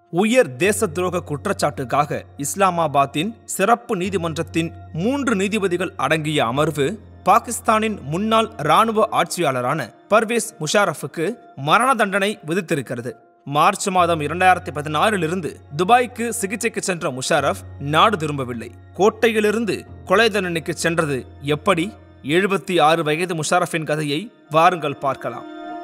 உயர் தேச துரோக குற்றச்சாட்டுக்காக இஸ்லாமாபாத்தின் சிறப்பு நீதிமன்றத்தின் மூன்று நீதிபதிகள் அடங்கிய அமர்வு பாகிஸ்தானின் முன்னாள் ராணுவ ஆட்சியாளரான பர்வேஸ் முஷாரஃபுக்கு மரண தண்டனை விதித்திருக்கிறது மார்ச் மாதம் இரண்டாயிரத்தி பதினாறிலிருந்து துபாய்க்கு சிகிச்சைக்கு சென்ற முஷாரஃப் நாடு திரும்பவில்லை கோட்டையிலிருந்து கொலை தண்டனைக்கு சென்றது எப்படி எழுபத்தி ஆறு வயது முஷாரஃபின் கதையை வாருங்கள் பார்க்கலாம்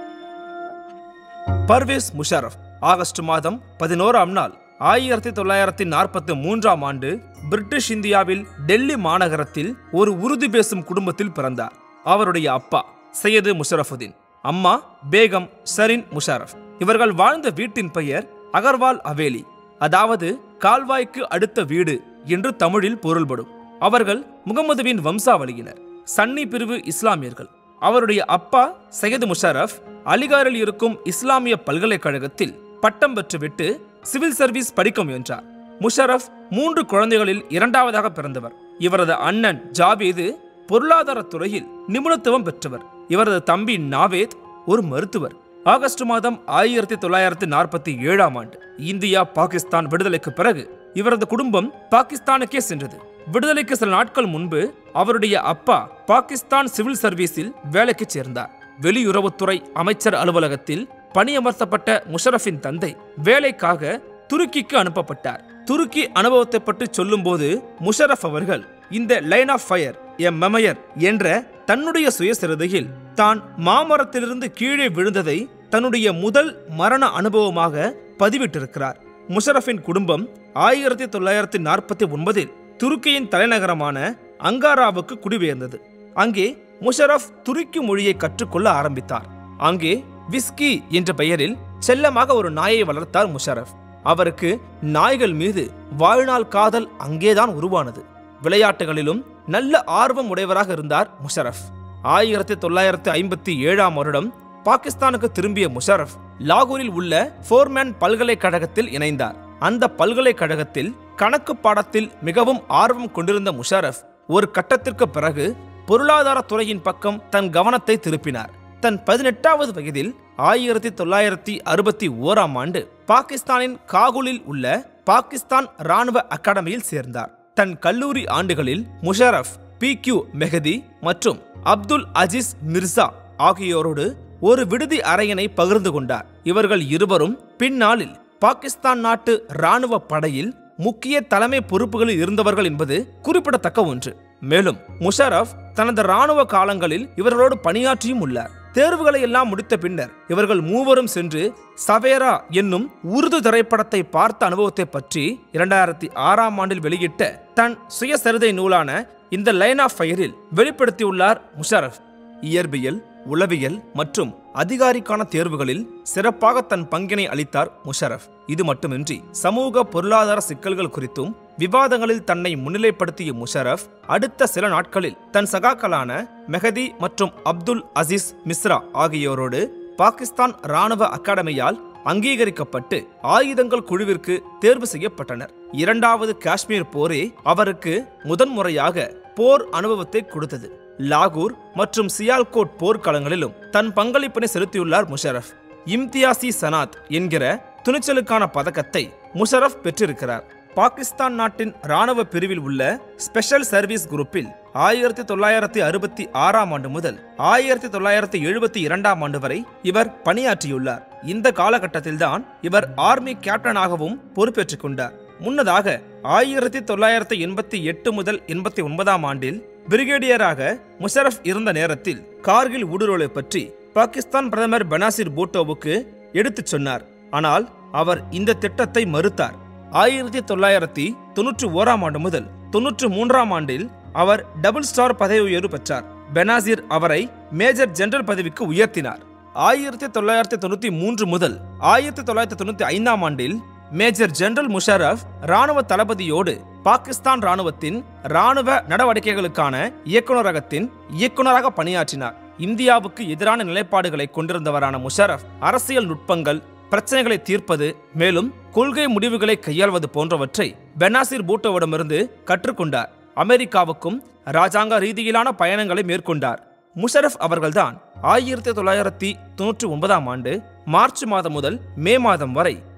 பர்வேஸ் முஷாரஃப் ஆகஸ்ட் மாதம் பதினோராம் நாள் ஆயிரத்தி தொள்ளாயிரத்தி நாற்பத்தி மூன்றாம் ஆண்டு பிரிட்டிஷ் இந்தியாவில் டெல்லி மாநகரத்தில் ஒரு உருது பேசும் குடும்பத்தில் பிறந்தார் அவருடைய அப்பா சையது முஷரஃபுதீன் அம்மா பேகம் ஷரின் முஷாரஃப் இவர்கள் வாழ்ந்த வீட்டின் பெயர் அகர்வால் அவேலி அதாவது கால்வாய்க்கு அடுத்த வீடு என்று தமிழில் பொருள்படும் அவர்கள் முகமதுவின் வம்சாவளியினர் சன்னி பிரிவு இஸ்லாமியர்கள் அவருடைய அப்பா சையது முஷாரஃப் அலிகாரில் இருக்கும் இஸ்லாமிய பல்கலைக்கழகத்தில் பட்டம் பெற்றுவிட்டு சிவில் சர்வீஸ் படிக்க முயன்றார் முஷரஃப் மூன்று குழந்தைகளில் இரண்டாவதாக பிறந்தவர் இவரது அண்ணன் ஜாவேது பொருளாதாரத் துறையில் நிபுணத்துவம் பெற்றவர் இவரது தம்பி நாவேத் ஒரு மருத்துவர் ஆகஸ்ட் மாதம் ஆயிரத்தி தொள்ளாயிரத்தி நாற்பத்தி ஏழாம் ஆண்டு இந்தியா பாகிஸ்தான் விடுதலைக்கு பிறகு இவரது குடும்பம் பாகிஸ்தானுக்கே சென்றது விடுதலைக்கு சில நாட்கள் முன்பு அவருடைய அப்பா பாகிஸ்தான் சிவில் சர்வீஸில் வேலைக்கு சேர்ந்தார் வெளியுறவுத்துறை அமைச்சர் அலுவலகத்தில் பணியமர்த்தப்பட்ட முஷரஃபின் தந்தை வேலைக்காக துருக்கிக்கு அனுப்பப்பட்டார் துருக்கி அனுபவத்தை பற்றி சொல்லும்போது முஷரஃப் அவர்கள் இந்த line of fire a memoir என்ற தன்னுடைய சுயசரிதையில் தான் மாமரத்திலிருந்து கீழே விழுந்ததை தன்னுடைய முதல் மரண அனுபவமாக பதிவிட்டிருக்கிறார் முஷரஃபின் குடும்பம் ஆயிரத்தி தொள்ளாயிரத்தி நாற்பத்தி ஒன்பதில் துருக்கியின் தலைநகரமான அங்காராவுக்கு குடிபெயர்ந்தது அங்கே முஷரஃப் துருக்கி மொழியை கற்றுக்கொள்ள ஆரம்பித்தார் அங்கே விஸ்கி என்ற பெயரில் செல்லமாக ஒரு நாயை வளர்த்தார் முஷரஃப் அவருக்கு நாய்கள் மீது வாழ்நாள் காதல் அங்கேதான் உருவானது விளையாட்டுகளிலும் நல்ல ஆர்வம் உடையவராக இருந்தார் முஷரஃப் ஆயிரத்தி தொள்ளாயிரத்தி ஐம்பத்தி ஏழாம் வருடம் பாகிஸ்தானுக்கு திரும்பிய முஷரஃப் லாகூரில் உள்ள ஃபோர்மேன் பல்கலைக்கழகத்தில் இணைந்தார் அந்த பல்கலைக்கழகத்தில் கணக்கு பாடத்தில் மிகவும் ஆர்வம் கொண்டிருந்த முஷரஃப் ஒரு கட்டத்திற்கு பிறகு பொருளாதார துறையின் பக்கம் தன் கவனத்தை திருப்பினார் தன் பதினெட்டாவது வயதில் ஆயிரத்தி தொள்ளாயிரத்தி அறுபத்தி ஓராம் ஆண்டு பாகிஸ்தானின் காகுலில் உள்ள பாகிஸ்தான் ராணுவ அகாடமியில் சேர்ந்தார் தன் கல்லூரி ஆண்டுகளில் முஷரஃப் பி கியூ மெஹதி மற்றும் அப்துல் அஜீஸ் மிர்சா ஆகியோரோடு ஒரு விடுதி அறையினை பகிர்ந்து கொண்டார் இவர்கள் இருவரும் பின்னாளில் பாகிஸ்தான் நாட்டு ராணுவ படையில் முக்கிய தலைமை பொறுப்புகளில் இருந்தவர்கள் என்பது குறிப்பிடத்தக்க ஒன்று மேலும் முஷரஃப் தனது ராணுவ காலங்களில் இவர்களோடு பணியாற்றியும் உள்ளார் தேர்வுகளை எல்லாம் முடித்த பின்னர் இவர்கள் மூவரும் சென்று சவேரா என்னும் உருது திரைப்படத்தை பார்த்த அனுபவத்தை பற்றி இரண்டாயிரத்தி ஆறாம் ஆண்டில் வெளியிட்ட தன் சுயசரிதை நூலான இந்த லைன் ஆஃப் ஃபயரில் வெளிப்படுத்தியுள்ளார் முஷரஃப் இயற்பியல் உளவியல் மற்றும் அதிகாரிக்கான தேர்வுகளில் சிறப்பாக தன் பங்கினை அளித்தார் முஷரஃப் இது மட்டுமின்றி சமூக பொருளாதார சிக்கல்கள் குறித்தும் விவாதங்களில் தன்னை முன்னிலைப்படுத்திய முஷரஃப் அடுத்த சில நாட்களில் தன் சகாக்களான மெஹதி மற்றும் அப்துல் அசீஸ் மிஸ்ரா ஆகியோரோடு பாகிஸ்தான் ராணுவ அகாடமியால் அங்கீகரிக்கப்பட்டு ஆயுதங்கள் குழுவிற்கு தேர்வு செய்யப்பட்டனர் இரண்டாவது காஷ்மீர் போரே அவருக்கு முதன்முறையாக போர் அனுபவத்தை கொடுத்தது லாகூர் மற்றும் சியால்கோட் போர்க்களங்களிலும் தன் பங்களிப்பினை செலுத்தியுள்ளார் முஷரஃப் இம்தியாசி சனாத் என்கிற துணிச்சலுக்கான பதக்கத்தை முஷரஃப் பெற்றிருக்கிறார் பாகிஸ்தான் நாட்டின் ராணுவ பிரிவில் உள்ள ஸ்பெஷல் சர்வீஸ் குரூப்பில் ஆயிரத்தி தொள்ளாயிரத்தி அறுபத்தி ஆறாம் ஆண்டு முதல் ஆயிரத்தி தொள்ளாயிரத்தி எழுபத்தி இரண்டாம் ஆண்டு வரை இவர் பணியாற்றியுள்ளார் இந்த காலகட்டத்தில்தான் இவர் ஆர்மி கேப்டனாகவும் பொறுப்பேற்றுக் கொண்டார் முன்னதாக ஆயிரத்தி தொள்ளாயிரத்தி எண்பத்தி எட்டு முதல் எண்பத்தி ஒன்பதாம் ஆண்டில் பிரிகேடியராக முஷரஃப் இருந்த நேரத்தில் கார்கில் ஊடுருவலை பற்றி பாகிஸ்தான் பிரதமர் பெனாசிர் பூட்டோவுக்கு எடுத்துச் சொன்னார் ஆனால் அவர் இந்த திட்டத்தை மறுத்தார் ஆயிரத்தி தொள்ளாயிரத்தி தொன்னூற்றி ஓராம் ஆண்டு முதல் தொன்னூற்று மூன்றாம் ஆண்டில் அவர் டபுள் ஸ்டார் பதவி உயர்வு பெற்றார் பெனாசிர் அவரை மேஜர் ஜெனரல் பதவிக்கு உயர்த்தினார் ஆயிரத்தி தொள்ளாயிரத்தி தொண்ணூத்தி மூன்று முதல் ஆயிரத்தி தொள்ளாயிரத்தி தொண்ணூத்தி ஐந்தாம் ஆண்டில் மேஜர் ஜெனரல் முஷரஃப் ராணுவ தளபதியோடு பாகிஸ்தான் ராணுவத்தின் ராணுவ நடவடிக்கைகளுக்கான இயக்குநரகத்தின் இயக்குநராக பணியாற்றினார் இந்தியாவுக்கு எதிரான நிலைப்பாடுகளை கொண்டிருந்தவரான முஷரஃப் அரசியல் நுட்பங்கள் பிரச்சனைகளை தீர்ப்பது மேலும் கொள்கை முடிவுகளை கையாள்வது போன்றவற்றை பெனாசிர் பூட்டோவிடமிருந்து கற்றுக்கொண்டார் அமெரிக்காவுக்கும் ராஜாங்க ரீதியிலான பயணங்களை மேற்கொண்டார் முஷரஃப் அவர்கள்தான் ஆயிரத்தி தொள்ளாயிரத்தி தொன்னூற்றி ஒன்பதாம் ஆண்டு மார்ச் மாதம் முதல் மே மாதம் வரை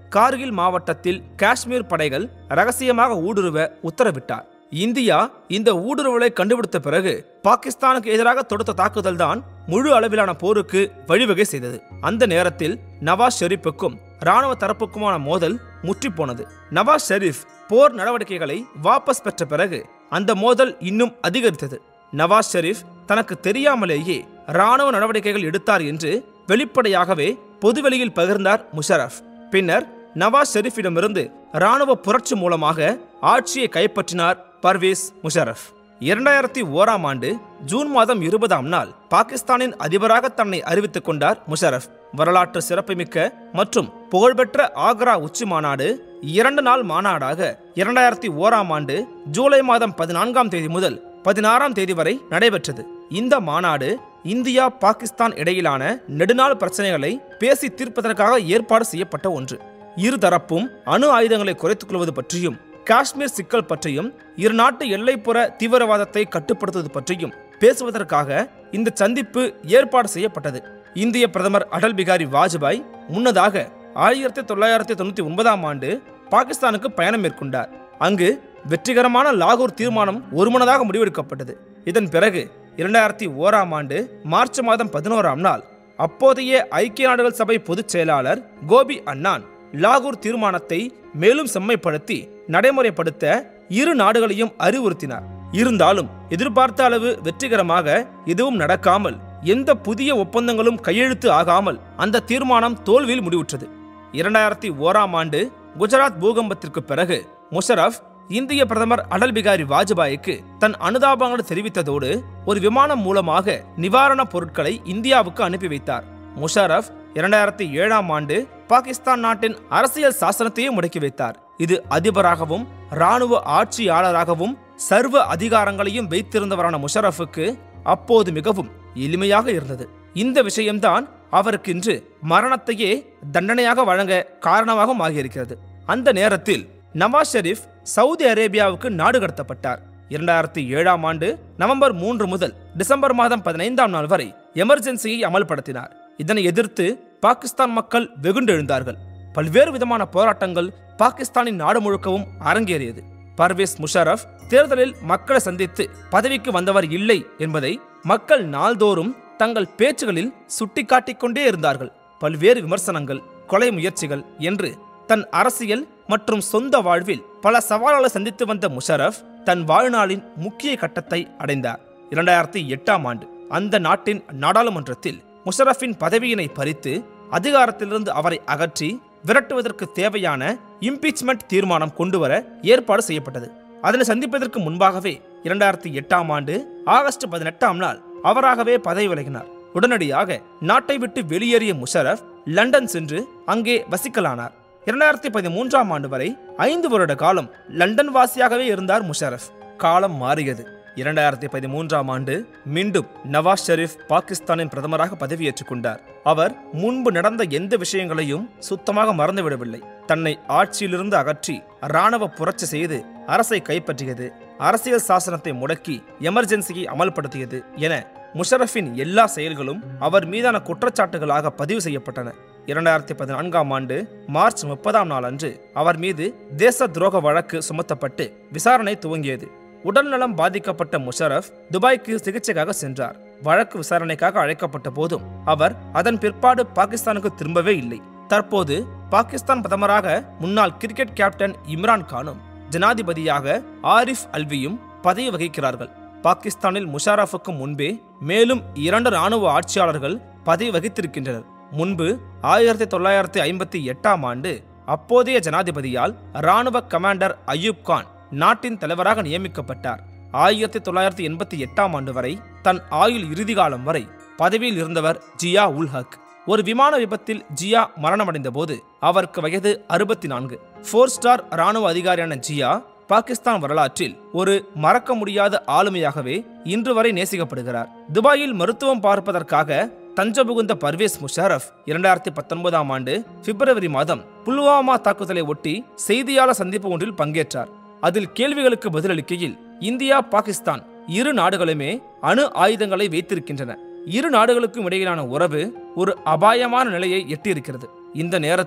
கார்கில் மாவட்டத்தில் காஷ்மீர் படைகள் ரகசியமாக ஊடுருவ உத்தரவிட்டார் இந்தியா இந்த ஊடுருவலை கண்டுபிடித்த பிறகு பாகிஸ்தானுக்கு எதிராக தொடுத்த தாக்குதல் தான் முழு அளவிலான போருக்கு வழிவகை செய்தது அந்த நேரத்தில் நவாஸ் ஷெரீப்புக்கும் ராணுவ தரப்புக்குமான மோதல் முற்றி போனது நவாஸ் ஷெரீப் போர் நடவடிக்கைகளை வாபஸ் பெற்ற பிறகு அந்த மோதல் இன்னும் அதிகரித்தது நவாஸ் ஷெரீப் தனக்கு தெரியாமலேயே ராணுவ நடவடிக்கைகள் எடுத்தார் என்று வெளிப்படையாகவே பொதுவெளியில் பகிர்ந்தார் முஷரப் பின்னர் நவாஸ் ஷெரீஃபிடமிருந்து ராணுவ புரட்சி மூலமாக ஆட்சியை கைப்பற்றினார் பர்வேஸ் முஷரப் இரண்டாயிரத்தி ஓராம் ஆண்டு ஜூன் மாதம் இருபதாம் நாள் பாகிஸ்தானின் அதிபராக தன்னை அறிவித்துக் கொண்டார் முஷரப் வரலாற்று சிறப்புமிக்க மற்றும் புகழ்பெற்ற ஆக்ரா உச்சி மாநாடு இரண்டு நாள் மாநாடாக இரண்டாயிரத்தி ஓராம் ஆண்டு ஜூலை மாதம் பதினான்காம் தேதி முதல் பதினாறாம் தேதி வரை நடைபெற்றது இந்த மாநாடு இந்தியா பாகிஸ்தான் இடையிலான நெடுநாள் பிரச்சனைகளை பேசி தீர்ப்பதற்காக ஏற்பாடு செய்யப்பட்ட ஒன்று இருதரப்பும் அணு ஆயுதங்களை குறைத்துக் கொள்வது பற்றியும் காஷ்மீர் சிக்கல் பற்றியும் இரு நாட்டு எல்லைப்புற தீவிரவாதத்தை கட்டுப்படுத்துவது பற்றியும் பேசுவதற்காக இந்த சந்திப்பு ஏற்பாடு செய்யப்பட்டது இந்திய பிரதமர் அடல் பிகாரி வாஜ்பாய் முன்னதாக ஆயிரத்தி தொள்ளாயிரத்தி தொண்ணூத்தி ஒன்பதாம் ஆண்டு பாகிஸ்தானுக்கு பயணம் மேற்கொண்டார் அங்கு வெற்றிகரமான லாகூர் தீர்மானம் ஒருமனதாக முடிவெடுக்கப்பட்டது இதன் பிறகு இரண்டாயிரத்தி ஓராம் ஆண்டு மார்ச் மாதம் பதினோராம் நாள் அப்போதைய ஐக்கிய நாடுகள் சபை பொதுச் செயலாளர் கோபி அன்னான் லாகூர் தீர்மானத்தை மேலும் செம்மைப்படுத்தி நடைமுறைப்படுத்த இரு நாடுகளையும் அறிவுறுத்தினார் இருந்தாலும் எதிர்பார்த்த அளவு வெற்றிகரமாக எதுவும் நடக்காமல் எந்த புதிய ஒப்பந்தங்களும் கையெழுத்து ஆகாமல் அந்த தீர்மானம் தோல்வியில் முடிவுற்றது இரண்டாயிரத்தி ஓராம் ஆண்டு குஜராத் பூகம்பத்திற்கு பிறகு முஷரப் இந்திய பிரதமர் அடல் பிகாரி வாஜ்பாய்க்கு தன் அனுதாபங்களை தெரிவித்ததோடு ஒரு விமானம் மூலமாக நிவாரணப் பொருட்களை இந்தியாவுக்கு அனுப்பி வைத்தார் முஷரப் இரண்டாயிரத்தி ஏழாம் ஆண்டு பாகிஸ்தான் நாட்டின் அரசியல் சாசனத்தையே முடக்கி வைத்தார் இது அதிபராகவும் ராணுவ ஆட்சியாளராகவும் சர்வ அதிகாரங்களையும் வைத்திருந்தவரான முஷரஃபுக்கு அப்போது மிகவும் எளிமையாக இருந்தது இந்த விஷயம்தான் அவருக்கு இன்று மரணத்தையே தண்டனையாக வழங்க காரணமாகவும் ஆகியிருக்கிறது அந்த நேரத்தில் நவாஸ் ஷெரீப் சவுதி அரேபியாவுக்கு நாடு கடத்தப்பட்டார் இரண்டாயிரத்தி ஏழாம் ஆண்டு நவம்பர் மூன்று முதல் டிசம்பர் மாதம் பதினைந்தாம் நாள் வரை எமர்ஜென்சியை அமல்படுத்தினார் இதனை எதிர்த்து பாகிஸ்தான் மக்கள் வெகுண்டெழுந்தார்கள் பல்வேறு விதமான போராட்டங்கள் பாகிஸ்தானின் நாடு முழுக்கவும் அரங்கேறியது பர்வேஸ் முஷரப் தேர்தலில் மக்களை சந்தித்து பதவிக்கு வந்தவர் இல்லை என்பதை மக்கள் நாள்தோறும் தங்கள் பேச்சுகளில் சுட்டிக்காட்டிக் கொண்டே இருந்தார்கள் பல்வேறு விமர்சனங்கள் கொலை முயற்சிகள் என்று தன் அரசியல் மற்றும் சொந்த வாழ்வில் பல சவால்களை சந்தித்து வந்த முஷரப் தன் வாழ்நாளின் முக்கிய கட்டத்தை அடைந்தார் இரண்டாயிரத்தி எட்டாம் ஆண்டு அந்த நாட்டின் நாடாளுமன்றத்தில் முஷரஃபின் பதவியினை பறித்து அதிகாரத்திலிருந்து அவரை அகற்றி விரட்டுவதற்கு தேவையான இம்பீச்மெண்ட் தீர்மானம் கொண்டுவர ஏற்பாடு செய்யப்பட்டது அதனை சந்திப்பதற்கு முன்பாகவே இரண்டாயிரத்தி எட்டாம் ஆண்டு ஆகஸ்ட் பதினெட்டாம் நாள் அவராகவே பதவி விலகினார் உடனடியாக நாட்டை விட்டு வெளியேறிய முஷரப் லண்டன் சென்று அங்கே வசிக்கலானார் இரண்டாயிரத்தி பதிமூன்றாம் ஆண்டு வரை ஐந்து வருட காலம் லண்டன் வாசியாகவே இருந்தார் முஷரப் காலம் மாறியது இரண்டாயிரத்தி பதிமூன்றாம் ஆண்டு மீண்டும் நவாஸ் ஷெரீப் பாகிஸ்தானின் பிரதமராக பதவியேற்றுக் கொண்டார் அவர் முன்பு நடந்த எந்த விஷயங்களையும் சுத்தமாக மறந்துவிடவில்லை தன்னை ஆட்சியிலிருந்து அகற்றி ராணுவ புரட்சி செய்து அரசை கைப்பற்றியது அரசியல் சாசனத்தை முடக்கி எமர்ஜென்சியை அமல்படுத்தியது என முஷரஃபின் எல்லா செயல்களும் அவர் மீதான குற்றச்சாட்டுகளாக பதிவு செய்யப்பட்டன இரண்டாயிரத்தி பதினான்காம் ஆண்டு மார்ச் முப்பதாம் நாள் அன்று அவர் மீது தேச துரோக வழக்கு சுமத்தப்பட்டு விசாரணை துவங்கியது உடல்நலம் பாதிக்கப்பட்ட முஷரப் துபாய்க்கு சிகிச்சைக்காக சென்றார் வழக்கு விசாரணைக்காக அழைக்கப்பட்ட போதும் அவர் அதன் பிற்பாடு பாகிஸ்தானுக்கு திரும்பவே இல்லை தற்போது பாகிஸ்தான் பிரதமராக முன்னாள் கிரிக்கெட் கேப்டன் இம்ரான் கானும் ஜனாதிபதியாக ஆரிஃப் அல்வியும் பதவி வகிக்கிறார்கள் பாகிஸ்தானில் முஷாரஃபுக்கு முன்பே மேலும் இரண்டு ராணுவ ஆட்சியாளர்கள் பதவி வகித்திருக்கின்றனர் முன்பு ஆயிரத்தி தொள்ளாயிரத்தி ஐம்பத்தி எட்டாம் ஆண்டு அப்போதைய ஜனாதிபதியால் ராணுவ கமாண்டர் அயூப் கான் நாட்டின் தலைவராக நியமிக்கப்பட்டார் ஆயிரத்தி தொள்ளாயிரத்தி எண்பத்தி எட்டாம் ஆண்டு வரை தன் ஆயுள் இறுதி காலம் வரை பதவியில் இருந்தவர் ஜியா உல் ஹக் ஒரு விமான விபத்தில் ஜியா மரணமடைந்த போது அவருக்கு வயது அறுபத்தி நான்கு ஃபோர் ஸ்டார் ராணுவ அதிகாரியான ஜியா பாகிஸ்தான் வரலாற்றில் ஒரு மறக்க முடியாத ஆளுமையாகவே இன்று வரை நேசிக்கப்படுகிறார் துபாயில் மருத்துவம் பார்ப்பதற்காக தஞ்ச புகுந்த பர்வேஸ் முஷாரப் இரண்டாயிரத்தி பத்தொன்பதாம் ஆண்டு பிப்ரவரி மாதம் புல்வாமா தாக்குதலை ஒட்டி செய்தியாளர் சந்திப்பு ஒன்றில் பங்கேற்றார் அதில் கேள்விகளுக்கு பதிலளிக்கையில் இந்தியா பாகிஸ்தான் இரு நாடுகளுமே அணு ஆயுதங்களை வைத்திருக்கின்றன இரு நாடுகளுக்கும் இடையிலான உறவு ஒரு அபாயமான நிலையை எட்டியிருக்கிறது இந்த நேரத்தில்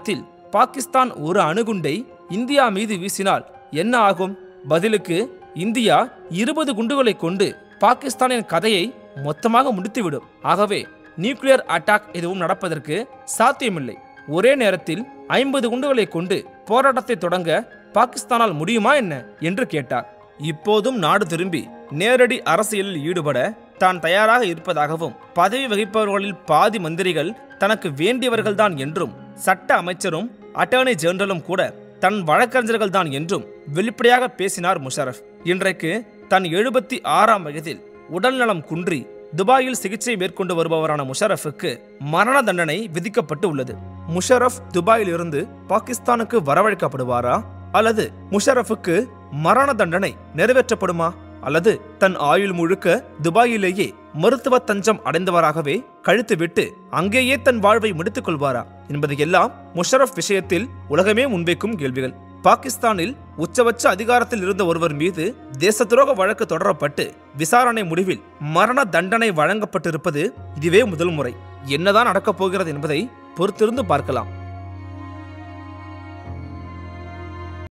பாகிஸ்தான் ஒரு அணுகுண்டை இந்தியா மீது வீசினால் என்ன ஆகும் பதிலுக்கு இந்தியா இருபது குண்டுகளை கொண்டு பாகிஸ்தானின் கதையை மொத்தமாக முடித்துவிடும் ஆகவே நியூக்ளியர் அட்டாக் எதுவும் நடப்பதற்கு சாத்தியமில்லை ஒரே நேரத்தில் ஐம்பது குண்டுகளை கொண்டு போராட்டத்தை தொடங்க பாகிஸ்தானால் முடியுமா என்ன என்று கேட்டார் இப்போதும் நாடு திரும்பி நேரடி அரசியலில் ஈடுபட தான் தயாராக இருப்பதாகவும் பதவி வகிப்பவர்களில் பாதி மந்திரிகள் தனக்கு வேண்டியவர்கள்தான் என்றும் சட்ட அமைச்சரும் அட்டர்னி ஜெனரலும் கூட தன் வழக்கறிஞர்கள் தான் என்றும் வெளிப்படையாக பேசினார் முஷரஃப் இன்றைக்கு தன் எழுபத்தி ஆறாம் வயதில் உடல்நலம் குன்றி துபாயில் சிகிச்சை மேற்கொண்டு வருபவரான முஷரஃபுக்கு மரண தண்டனை விதிக்கப்பட்டு உள்ளது முஷரஃப் துபாயில் இருந்து பாகிஸ்தானுக்கு வரவழைக்கப்படுவாரா அல்லது முஷரஃபுக்கு மரண தண்டனை நிறைவேற்றப்படுமா அல்லது தன் ஆயுள் முழுக்க துபாயிலேயே மருத்துவ தஞ்சம் அடைந்தவராகவே கழித்து விட்டு அங்கேயே தன் வாழ்வை முடித்துக் கொள்வாரா என்பதையெல்லாம் முஷரஃப் விஷயத்தில் உலகமே முன்வைக்கும் கேள்விகள் பாகிஸ்தானில் உச்சபட்ச அதிகாரத்தில் இருந்த ஒருவர் மீது தேச துரோக வழக்கு தொடரப்பட்டு விசாரணை முடிவில் மரண தண்டனை வழங்கப்பட்டிருப்பது இதுவே முதல் முறை என்னதான் நடக்கப் போகிறது என்பதை பொறுத்திருந்து பார்க்கலாம்